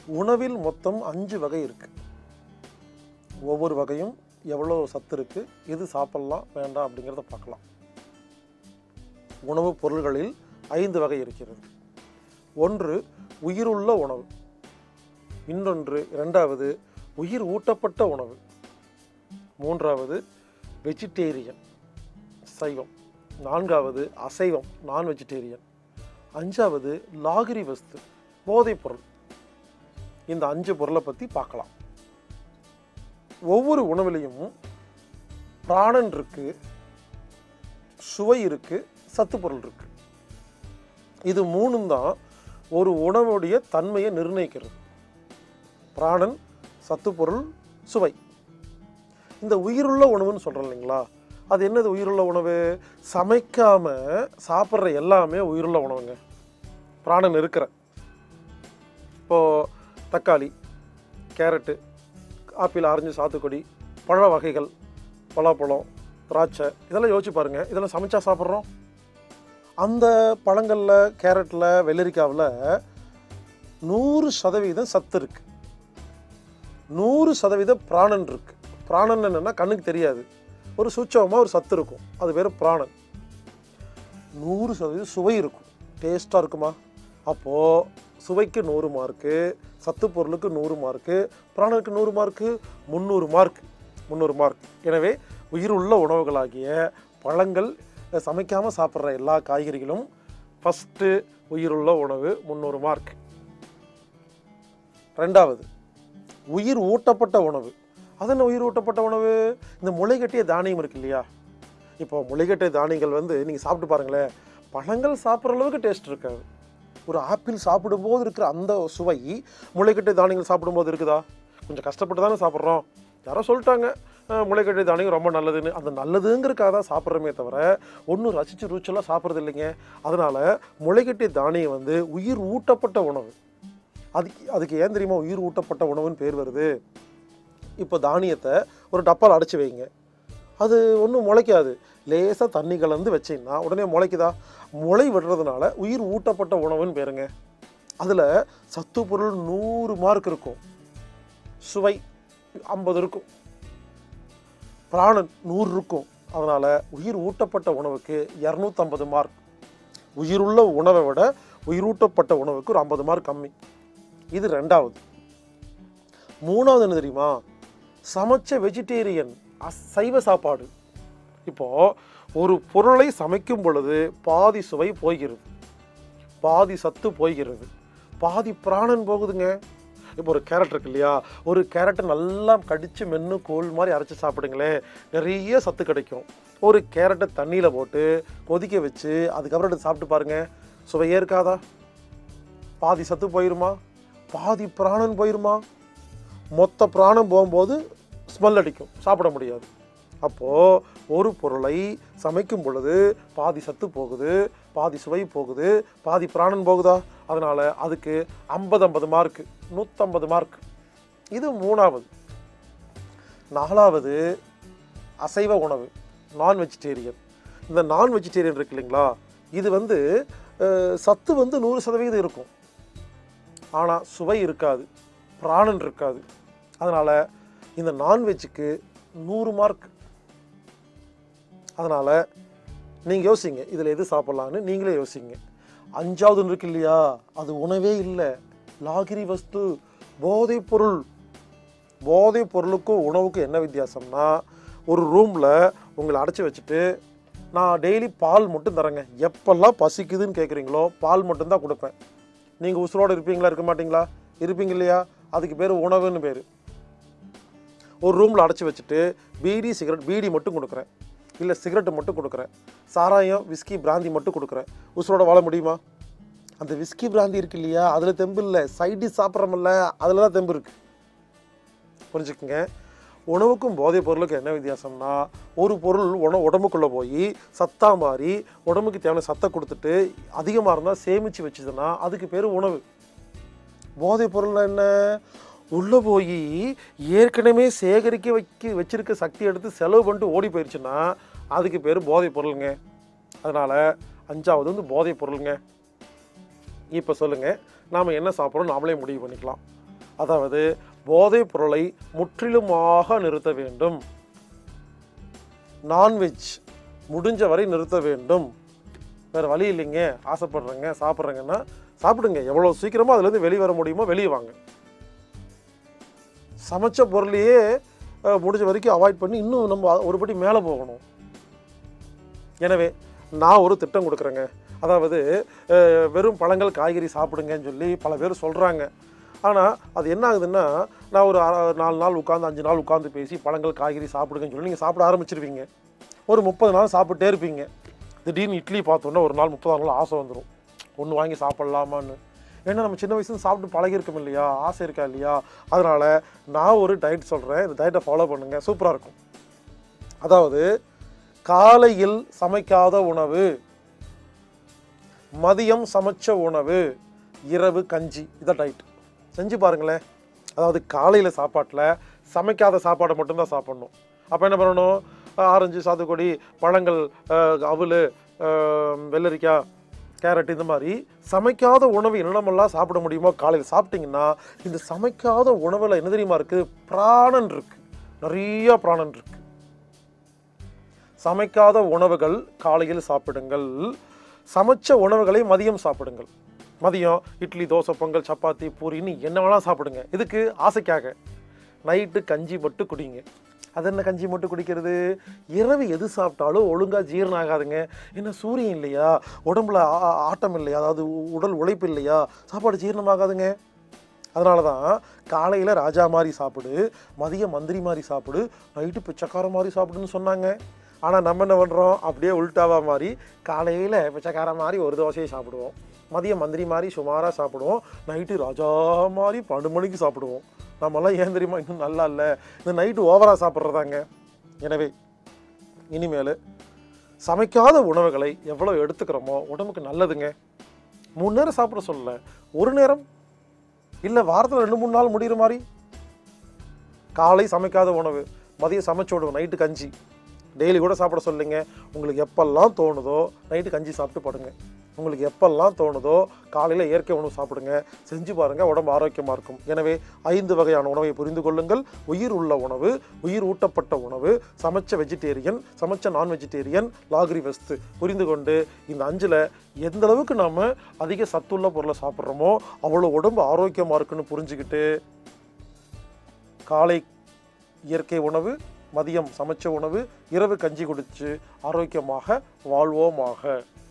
உணவில் மொத்தம் அஞ்சு வகை இருக்கு ஒவ்வொரு வகையும் எவ்வளோ சத்து இருக்கு எது சாப்பிடலாம் வேண்டாம் அப்படிங்கிறத பார்க்கலாம் உணவுப் பொருள்களில் ஐந்து வகை இருக்கிறது ஒன்று உயிருள்ள உணவு இன்னொன்று இரண்டாவது உயிர் ஊட்டப்பட்ட உணவு மூன்றாவது வெஜிடேரியன் சைவம் நான்காவது அசைவம் நான் வெஜிடேரியன் அஞ்சாவது லாகிரி வஸ்து போதைப் பொருள் இந்த அஞ்சு பொருளை பற்றி பார்க்கலாம் ஒவ்வொரு உணவுலையும் பிராணன் இருக்கு சுவை இருக்கு சத்து பொருள் இருக்கு இது மூணும் தான் ஒரு உணவுடைய தன்மையை நிர்ணயிக்கிறது பிராணன் சத்து பொருள் சுவை இந்த உயிருள்ள உணவுன்னு சொல்கிறோம் இல்லைங்களா அது என்னது உயிருள்ள உணவு சமைக்காம சாப்பிட்ற எல்லாமே உயிருள்ள உணவுங்க பிராணன் இருக்கிற இப்போது தக்காளி கேரட்டு ஆப்பிள் ஆரஞ்சு சாத்துக்குடி பழ வகைகள் பலாப்பழம் திராட்சை இதெல்லாம் யோசிச்சு பாருங்க இதெல்லாம் சமைச்சா சாப்பிட்றோம் அந்த பழங்களில் கேரட்டில் வெள்ளரிக்காவில் நூறு சதவீதம் சத்து இருக்கு நூறு சதவீத பிராணன் இருக்கு பிராணன் என்னன்னா கண்ணுக்கு தெரியாது ஒரு சூட்சமாக ஒரு சத்து இருக்கும் அது வேறு பிராணன் நூறு சதவீதம் சுவை இருக்கும் டேஸ்ட்டாக இருக்குமா அப்போது சுவைக்கு நூறு மார்க்கு சத்து பொருளுக்கு நூறு மார்க்கு பிராணனுக்கு நூறு மார்க்கு முந்நூறு மார்க் முந்நூறு மார்க் எனவே உயிருள்ள உணவுகளாகிய பழங்கள் சமைக்காமல் சாப்பிட்ற எல்லா காய்கறிகளும் ஃபஸ்ட்டு உயிருள்ள உணவு முந்நூறு மார்க் ரெண்டாவது உயிர் ஊட்டப்பட்ட உணவு அது என்ன உயிர் ஊட்டப்பட்ட உணவு இந்த முளைகட்டிய தானியம் இருக்கு இல்லையா இப்போ முளைகட்டிய தானியங்கள் வந்து நீங்கள் சாப்பிட்டு பாருங்களேன் பழங்கள் சாப்பிட்ற அளவுக்கு டேஸ்ட் இருக்காது ஒரு ஆப்பிள் சாப்பிடும்போது இருக்கிற அந்த சுவை முளைக்கட்டை தானியங்கள் சாப்பிடும்போது இருக்குதா கொஞ்சம் கஷ்டப்பட்டு தானே சாப்பிட்றோம் யாரோ சொல்லிட்டாங்க அஹ், முளைக்கட்டை தானியம் ரொம்ப நல்லதுன்னு அந்த நல்லதுங்கிறக்காக தான் சாப்பிட்றோமே தவிர ஒன்றும் ரசித்து ருச்செல்லாம் சாப்பிட்றது இல்லைங்க அதனால் முளைக்கட்டிய தானியம் வந்து உயிர் ஊட்டப்பட்ட உணவு அதுக்கு அதுக்கு ஏன் தெரியுமா உயிர் ஊட்டப்பட்ட உணவுன்னு பேர் வருது இப்போ தானியத்தை ஒரு டப்பால் அடைச்சி வைங்க அது ஒன்றும் முளைக்காது லேசாக தண்ணி கலந்து வச்சிங்கன்னா உடனே முளைக்குதா முளை விடுறதுனால உயிர் ஊட்டப்பட்ட உணவுன்னு பேருங்க அதில் சத்து பொருள் நூறு மார்க் இருக்கும் சுவை ஐம்பது இருக்கும் பிராணன் நூறு இருக்கும் அதனால் உயிர் ஊட்டப்பட்ட உணவுக்கு இரநூத்தம்பது மார்க் உயிருள்ள உணவை விட உயிரூட்டப்பட்ட உணவுக்கு ஒரு ஐம்பது மார்க் கம்மி இது ரெண்டாவது மூணாவது என்ன தெரியுமா சமைச்ச வெஜிடேரியன் சைவ சாப்பாடு இப்போ ஒரு பொருளை சமைக்கும் பொழுது பாதி சுவை போகிறது பாதி சத்து போகிறது பாதி பிராணன் போகுதுங்க இப்போ ஒரு கேரட் இருக்கு இல்லையா ஒரு கேரட்டை நல்லா கடிச்சு மென்று கோல் மாதிரி அரைச்சி சாப்பிடுங்களேன் நிறைய சத்து கிடைக்கும் ஒரு கேரட்டை தண்ணியில் போட்டு கொதிக்க வச்சு அதுக்கப்புறம் எடுத்து சாப்பிட்டு பாருங்க சுவையே இருக்காதா பாதி சத்து போயிருமா பாதி பிராணன் போயிருமா மொத்த பிராணம் போகும்போது ஸ்மெல் அடிக்கும் சாப்பிட முடியாது அப்போது ஒரு பொருளை சமைக்கும் பொழுது பாதி சத்து போகுது பாதி சுவை போகுது பாதி பிராணன் போகுதா அதனால் அதுக்கு ஐம்பது ஐம்பது மார்க்கு நூற்றம்பது மார்க் இது மூணாவது நாலாவது அசைவ உணவு நான் வெஜிடேரியன் இந்த நான் வெஜிடேரியன் இருக்கு இல்லைங்களா இது வந்து அஹ், சத்து வந்து நூறு சதவீதம் இருக்கும் ஆனால் சுவை இருக்காது பிராணன் இருக்காது அதனால் இந்த நான்வெஜ்ஜுக்கு நூறு மார்க் அதனால் நீங்கள் யோசிங்க இதில் எது சாப்பிட்லான்னு நீங்களே யோசிங்க அஞ்சாவது ஒன்று இருக்கு இல்லையா அது உணவே இல்லை லாகிரி வஸ்து போதைப் பொருள் போதைப் பொருளுக்கும் உணவுக்கும் என்ன வித்தியாசம்னா ஒரு ரூமில் உங்களை அடைச்சி வச்சுட்டு நான் டெய்லி பால் மட்டும் தரேங்க எப்பெல்லாம் பசிக்குதுன்னு கேட்குறீங்களோ பால் மட்டும்தான் கொடுப்பேன் நீங்கள் உசுரோடு இருப்பீங்களா இருக்க மாட்டீங்களா இருப்பீங்க இல்லையா அதுக்கு பேர் உணவுன்னு பேர் ஒரு ரூமில் அடைச்சி வச்சுட்டு பீடி சிகரெட் பீடி மட்டும் கொடுக்குறேன் இல்லை சிகரெட்டு மட்டும் கொடுக்குறேன் சாராயம் விஸ்கி பிராந்தி மட்டும் கொடுக்குறேன் உசுரோட வாழ முடியுமா அந்த விஸ்கி பிராந்தி இருக்கு இல்லையா அதில் தெம்பு இல்லை சைடு சாப்பிட்றோமில்ல அதில் தான் தெம்பு இருக்குது புரிஞ்சுக்குங்க உணவுக்கும் போதைப் பொருளுக்கும் என்ன வித்தியாசம்னா ஒரு பொருள் உணவு உடம்புக்குள்ளே போய் சத்தா மாறி உடம்புக்கு தேவையான சத்தை கொடுத்துட்டு அதிகமாக இருந்தால் சேமித்து வச்சுதுன்னா அதுக்கு பேர் உணவு போதைப் பொருள் என்ன உள்ளே போய் ஏற்கனவே சேகரிக்க வைக்க வச்சிருக்க சக்தி எடுத்து செலவு பண்ணிட்டு ஓடி போயிடுச்சுன்னா அதுக்கு பேர் போதைப் பொருளுங்க அதனால் அஞ்சாவது வந்து போதைப் பொருளுங்க இப்போ சொல்லுங்கள் நாம் என்ன சாப்பிட்றோம் நாமளே முடிவு பண்ணிக்கலாம் அதாவது போதைப் பொருளை முற்றிலுமாக நிறுத்த வேண்டும் நான்வெஜ் முடிஞ்ச வரை நிறுத்த வேண்டும் வேறு வழி இல்லைங்க ஆசைப்படுறேங்க சாப்பிட்றேங்கன்னா சாப்பிடுங்க எவ்வளோ சீக்கிரமாக அதுலேருந்து வெளியே வர முடியுமோ வெளியே வாங்க சமைச்ச பொருளையே அஹ், முடிஞ்ச வரைக்கும் அவாய்ட் பண்ணி இன்னும் நம்ம ஒரு படி மேலே போகணும் எனவே நான் ஒரு திட்டம் கொடுக்குறேங்க அதாவது அஹ், வெறும் பழங்கள் காய்கறி சாப்பிடுங்கன்னு சொல்லி பல பேர் சொல்கிறாங்க ஆனால் அது என்ன ஆகுதுன்னா நான் ஒரு அரை- நாலு நாள் உட்காந்து அஞ்சு நாள் உட்காந்து பேசி பழங்கள் காய்கறி சாப்பிடுங்கன்னு சொல்லி நீங்கள் சாப்பிட ஆரம்பிச்சிருவீங்க ஒரு முப்பது நாள் சாப்பிட்டே இருப்பீங்க திடீர்னு இட்லி பார்த்தோன்னா ஒரு நாள் முப்பதாம் நாள் ஆசை வந்துடும் ஒன்று வாங்கி சாப்பிட்லாமான்னு ஏன்னா நம்ம சின்ன வயசுல சாப்பிட்டு பழகிருக்கோம் இல்லையா ஆசை இருக்கா இல்லையா அதனால் நான் ஒரு டயட் சொல்கிறேன் இந்த டயட்டை ஃபாலோ பண்ணுங்கள் சூப்பராக இருக்கும் அதாவது காலையில் சமைக்காத உணவு மதியம் சமைச்ச உணவு இரவு கஞ்சி இதான் டயட் செஞ்சு பாருங்களேன் அதாவது காலையில் சாப்பாட்டில் சமைக்காத சாப்பாடை மட்டும்தான் சாப்பிடணும் அப்போ என்ன பண்ணணும் அஹ் ஆரஞ்சு சாத்துக்குடி பழங்கள் அஹ் அவல் அஹ் வெள்ளரிக்காய் கேரட் இந்த மாதிரி சமைக்காத உணவு என்னென்னமெல்லாம் சாப்பிட முடியுமோ காலையில் சாப்பிட்டீங்கன்னா இந்த சமைக்காத உணவில் என்ன தெரியுமா இருக்குது பிராணன் இருக்குது நிறைய பிராணன் இருக்குது சமைக்காத உணவுகள் காலையில் சாப்பிடுங்கள் சமைச்ச உணவுகளை மதியம் சாப்பிடுங்கள் மதியம் இட்லி தோசை பொங்கல் சப்பாத்தி பூரின்னு என்ன வேணால் சாப்பிடுங்க இதுக்கு ஆசைக்காக நைட்டு கஞ்சி மட்டும் குடிங்க அது என்ன கஞ்சி மட்டும் குடிக்கிறது இரவு எது சாப்பிட்டாலும் ஒழுங்காக ஜீரணம் ஆகாதுங்க என்ன சூரியன் இல்லையா உடம்புல ஆ- ஆ- ஆட்டம் இல்லையா அதாவது உ- உடல் உழைப்பு இல்லையா சாப்பாடு ஜீரணமாகாதுங்க அதனால தான் காலையில் ராஜா மாதிரி சாப்பிடு மதியம் மந்திரி மாதிரி சாப்பிடு நைட்டு பிச்சைக்கார மாதிரி சாப்பிடுன்னு சொன்னாங்க ஆனால் நம்ம என்ன பண்ணுறோம் அப்படியே உல்டாவா மாதிரி காலையில் பிச்சைக்கார மாதிரி ஒரு தோசையை சாப்பிடுவோம் மதியம் மந்திரி மாதிரி சுமாராக சாப்பிடுவோம் நைட்டு ராஜா மாதிரி பன்னெண்டு மணிக்கு சாப்பிடுவோம் நம்மலாம் ஏன் தெரியுமா இன்னும் நல்லா இல்லை இந்த நைட்டு ஓவராக சாப்பிட்றதாங்க எனவே இனிமேல் சமைக்காத உணவுகளை எவ்வளோ எடுத்துக்கிறோமோ உடம்புக்கு நல்லதுங்க மூணு நேரம் சாப்பிட சொல்லல ஒரு நேரம் இல்லை வாரத்தில் ரெண்டு மூணு நாள் முடிகிற மாதிரி காலை சமைக்காத உணவு மதியம் சமைச்சு விடுவோம் நைட்டு கஞ்சி டெய்லி கூட சாப்பிட சொல்லுங்க உங்களுக்கு எப்பெல்லாம் தோணுதோ நைட்டு கஞ்சி சாப்பிட்டு படுங்க உங்களுக்கு எப்பெல்லாம் தோணுதோ காலையில் இயற்கை உணவு சாப்பிடுங்க செஞ்சு பாருங்கள் உடம்பு ஆரோக்கியமாக இருக்கும் எனவே ஐந்து வகையான உணவை புரிந்து கொள்ளுங்கள் உயிர் உள்ள உணவு உயிர் ஊட்டப்பட்ட உணவு சமைச்ச வெஜிடேரியன் சமைச்ச நான் வெஜிடேரியன் லாகிரி வெஸ்து புரிந்து கொண்டு இந்த அஞ்சில் எந்த அளவுக்கு நாம் அதிக சத்துள்ள பொருளை சாப்பிட்றோமோ அவ்வளோ உடம்பு ஆரோக்கியமாக இருக்குன்னு புரிஞ்சுக்கிட்டு காலை இயற்கை உணவு மதியம் சமைச்ச உணவு இரவு கஞ்சி குடிச்சு ஆரோக்கியமாக வாழ்வோமாக